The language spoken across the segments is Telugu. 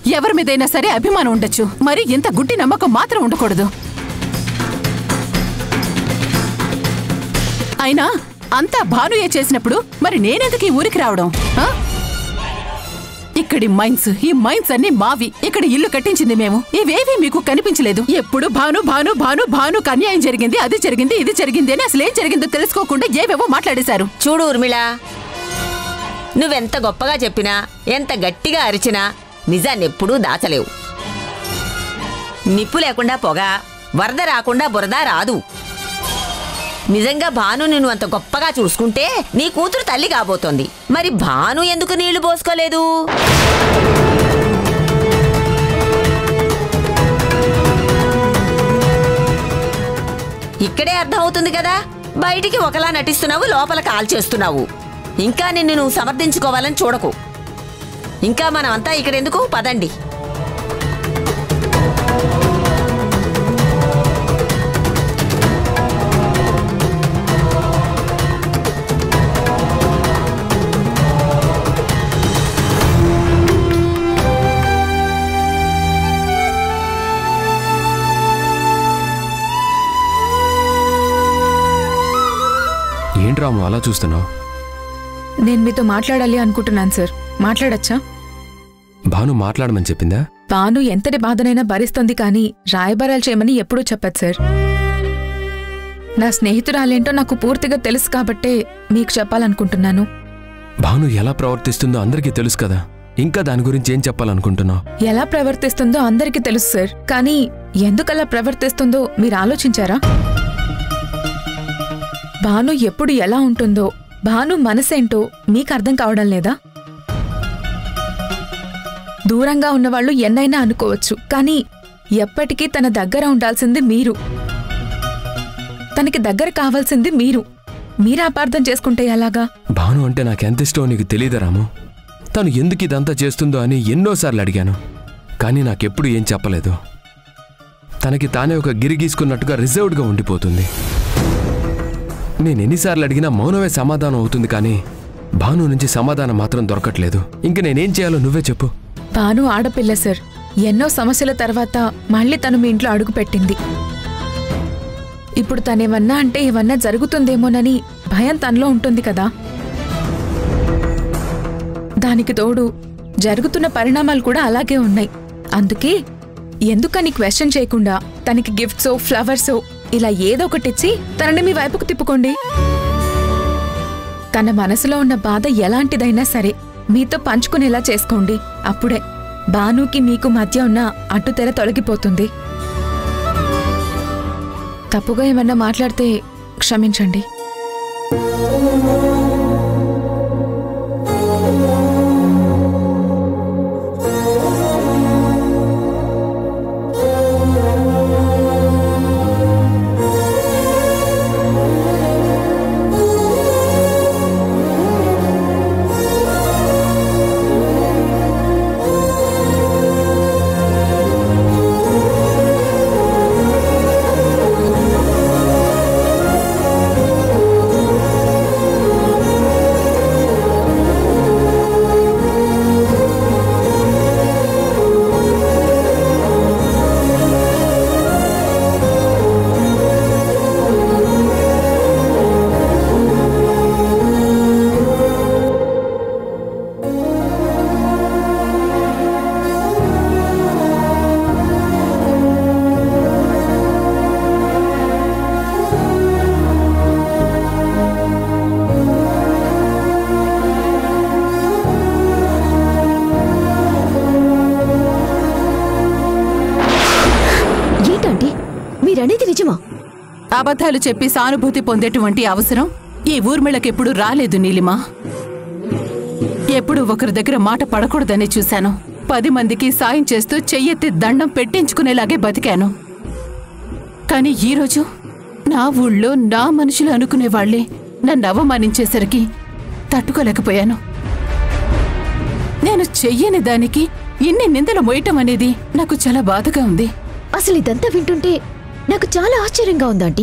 ఎవరి మీదైనా సరే అభిమానం ఉండొచ్చు మరి ఇంత గుడ్డి నమ్మకం మాత్రం ఉండకూడదు అయినా అంతా భానుయే చేసినప్పుడు మరి నేనెందుకు ఈ ఊరికి రావడం ఆ? ఇక్కడి మైన్స్ ఈ మైన్స్ అన్ని మావి ఇక్కడ ఇల్లు కట్టించింది మేము ఇవేవి మీకు కనిపించలేదు ఎప్పుడు భాను భాను భాను భానుకు అన్యాయం జరిగింది అది జరిగింది ఇది జరిగింది అని అసలు ఏం జరిగిందో తెలుసుకోకుండా ఏవేవో మాట్లాడేశారు చూడు ఊర్మిళ నువ్వెంత గొప్పగా చెప్పినా ఎంత గట్టిగా అరిచినా నిజాన్ని ఎప్పుడూ దాచలేవు నిప్పు లేకుండా పొగ వరద రాకుండా బురద రాదు నిజంగా భాను నువ్వు అంత గొప్పగా చూసుకుంటే నీ కూతురు తల్లి కాబోతోంది మరి భాను ఎందుకు నీళ్లు పోసుకోలేదు ఇక్కడే అర్థమవుతుంది కదా బయటికి ఒకలా నటిస్తున్నావు లోపల కాల్ చేస్తున్నావు ఇంకా నిన్ను నువ్వు సమర్థించుకోవాలని చూడకు ఇంకా మనమంతా ఇక్కడెందుకు పదండి ఏంటి రాము అలా చూస్తున్నావు నేను మీతో మాట్లాడాలి అనుకుంటున్నాను సార్ మాట్లాడచ్చా భాను మాట్లాడమని చెప్పిందా భాను ఎంతటి బాధనైనా భరిస్తుంది కానీ రాయబారాలు చేయమని ఎప్పుడూ చెప్పదు సార్ నా స్నేహితురాలేంటో నాకు పూర్తిగా తెలుసు కాబట్టే మీకు చెప్పాలనుకుంటున్నాను భాను ఎలా ప్రవర్తిస్తుందో అందరికీ తెలుసు కదా ఇంకా దాని గురించి ఏం చెప్పాలనుకుంటున్నావు ఎలా ప్రవర్తిస్తుందో అందరికీ తెలుసు సార్ కానీ ఎందుకలా ప్రవర్తిస్తుందో మీరు ఆలోచించారా భాను ఎప్పుడు ఎలా ఉంటుందో భాను మనసేంటో మీకు అర్థం కావడం లేదా దూరంగా ఉన్నవాళ్ళు ఎన్నైనా అనుకోవచ్చు కానీ ఎప్పటికీ తన దగ్గర ఉండాల్సింది మీరు తనకి దగ్గర కావాల్సింది మీరు మీరు అపార్థం చేసుకుంటే ఎలాగా భాను అంటే నాకెంత ఇష్టమో నీకు తెలియదా రాము తను ఎందుకు ఇదంతా చేస్తుందో అని ఎన్నోసార్లు అడిగాను కానీ నాకెప్పుడు ఏం చెప్పలేదు తనకి తానే ఒక గిరి గీసుకున్నట్టుగా రిజర్వ్డ్గా ఉండిపోతుంది నేను ఎన్నిసార్లు అడిగినా మౌనమే సమాధానం అవుతుంది కానీ భాను నుంచి సమాధానం మాత్రం దొరకట్లేదు ఇంక నేనేం చేయాలో నువ్వే చెప్పు భాను ఆడపిల్ల సార్ ఎన్నో సమస్యల తర్వాత మళ్ళీ తను మీ ఇంట్లో అడుగుపెట్టింది ఇప్పుడు తనేమన్నా అంటే ఏమన్నా జరుగుతుందేమోనని భయం తనలో ఉంటుంది కదా దానికి తోడు జరుగుతున్న పరిణామాలు కూడా అలాగే ఉన్నాయి అందుకే ఎందుకని క్వశ్చన్ చేయకుండా తనకి గిఫ్ట్సో ఫ్లవర్సో ఇలా ఏదో ఒకటి ఇచ్చి తనని మీ వైపుకు తిప్పుకోండి తన మనసులో ఉన్న బాధ ఎలాంటిదైనా సరే మీతో పంచుకునేలా చేసుకోండి అప్పుడే భానుకి మీకు మధ్య ఉన్న అడ్డుతెర తొలగిపోతుంది తప్పుగా ఏమన్నా మాట్లాడితే క్షమించండి ఏంటంటే మీరనేది నిజమా అబద్ధాలు చెప్పి సానుభూతి పొందేటువంటి అవసరం ఈ ఊర్మిళకెప్పుడు రాలేదు నీలిమా ఎప్పుడు ఒకరి దగ్గర మాట పడకూడదని చూశాను పది మందికి సాయం చేస్తూ చెయ్యెత్తి దండం పెట్టించుకునేలాగే బతికాను కానీ ఈరోజు నా ఊళ్ళో నా మనుషులు అనుకునేవాళ్లే నన్ను అవమానించేసరికి తట్టుకోలేకపోయాను నేను చెయ్యని దానికి ఇన్ని నిందలు మోయటం అనేది నాకు చాలా బాధగా ఉంది అసలు ఇదంతా వింటుంటే నాకు చాలా ఆశ్చర్యంగా ఉందంటీ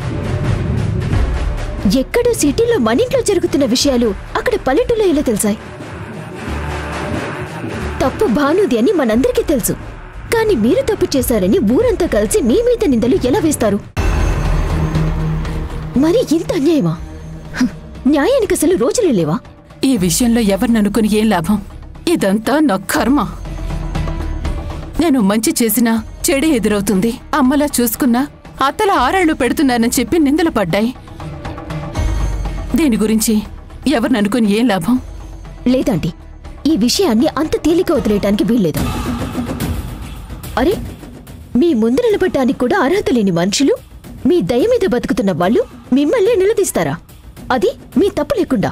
ఎక్కడో సిటీలో మన ఇంట్లో జరుగుతున్న విషయాలు అక్కడ పల్లెటూళ్ళలో ఎలా తెలిసాయి తప్పు భానుది అని మనందరికీ తెలుసు కానీ మీరు తప్పు చేశారని ఊరంతా కలిసి మీ మీద నిందలు ఎలా వేస్తారు మరి ఇంత అన్యాయమా హ్, న్యాయానికి అసలు రోజులే లేవా ఈ విషయంలో ఎవరిని అనుకుని ఏం లాభం ఇదంతా నా కర్మ నేను మంచి చేసినా చెడే ఎదురవుతుంది అమ్మలా చూసుకున్నా అత్తల ఆరాళ్లు పెడుతున్నానని చెప్పి నిందలు పడ్డాయి దీని గురించి ఎవరిని అనుకుని ఏం లాభం లేదండి ఈ విషయాన్ని అంత తేలిక వదిలేయటానికి వీల్లేదు అరే మీ ముందు నిలబడటానికి కూడా అర్హత లేని మనుషులు మీ దయ మీద బతుకుతున్న వాళ్ళు మిమ్మల్ని నిలదీస్తారా అది మీ తప్పు లేకుండా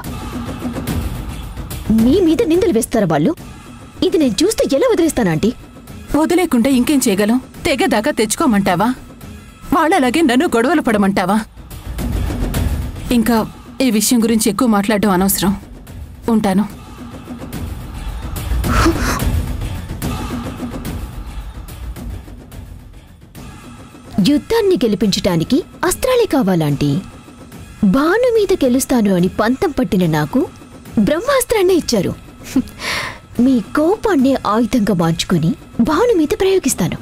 మీ మీద నిందలు వేస్తారా వాళ్ళు ఇది నేను చూస్తూ ఎలా వదిలేస్తానంటీ వదిలేకుండా ఇంకేం చేయగలం తెగదాకా తెచ్చుకోమంటావా వాళ్ళలాగే నన్ను గొడవలు పడమంటావా ఇంకా ఈ విషయం గురించి ఎక్కువ మాట్లాడడం అనవసరం ఉంటాను యుద్ధాన్ని గెలిపించటానికి అస్త్రాలే కావాలాంటి భాను మీద గెలుస్తాను అని పంతం పట్టిన నాకు బ్రహ్మాస్త్రాన్నే ఇచ్చారు హ్మ్. మీ కోపాన్నే ఆయుధంగా మార్చుకుని భాను మీద ప్రయోగిస్తాను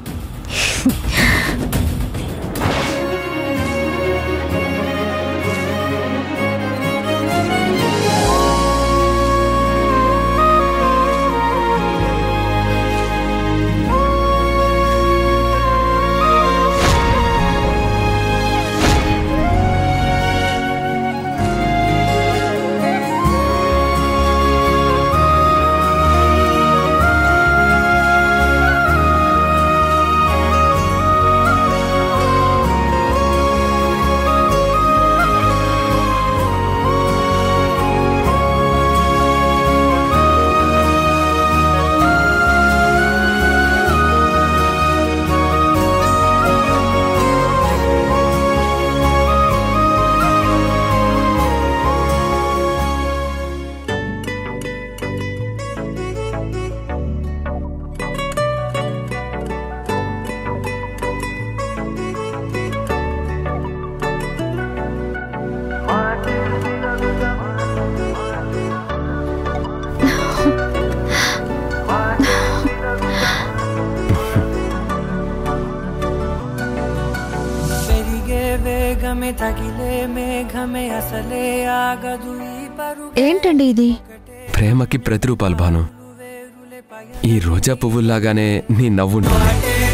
పెరిగే వేగమే తగిలే మేఘమే అసలే ఆగదు ఈ పరుగు ఏంటండి ఇది ప్రేమకి ప్రతిరూపాలు భాను ఈ రోజా పువ్వుల్లాగానే నీ నవ్వు ఉంటుంది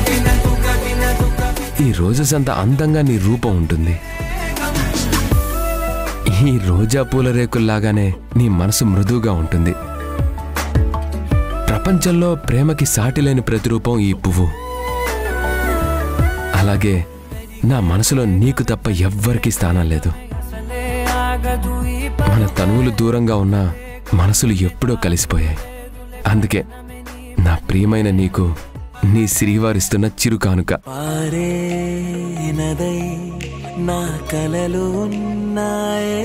ఈ రోజెస్ అంత అందంగా నీ రూపం ఉంటుంది ఈ రోజా పూల రేకుల్లాగానే నీ మనసు మృదువుగా ఉంటుంది ప్రపంచంలో ప్రేమకి సాటిలేని ప్రతిరూపం ఈ పువ్వు అలాగే నా మనసులో నీకు తప్ప ఎవ్వరికీ స్థానం లేదు అసలే ఆగదు ఈ మన తనువులు దూరంగా ఉన్నా మనసులు ఎప్పుడో కలిసిపోయాయి అందుకే నా ప్రియమైన నీకు నీ శ్రీవారిస్తున్న చిరు కానుక పారే నదై నా కలలు ఉన్నాయే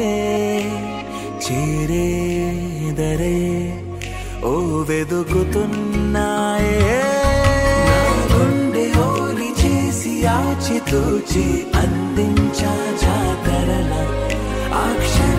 చేరే దరే ఓ వెదుకుతున్నాయే నా గుండె ఓలి చేసి ఆచితూచి అందించా జాతరల అక్షర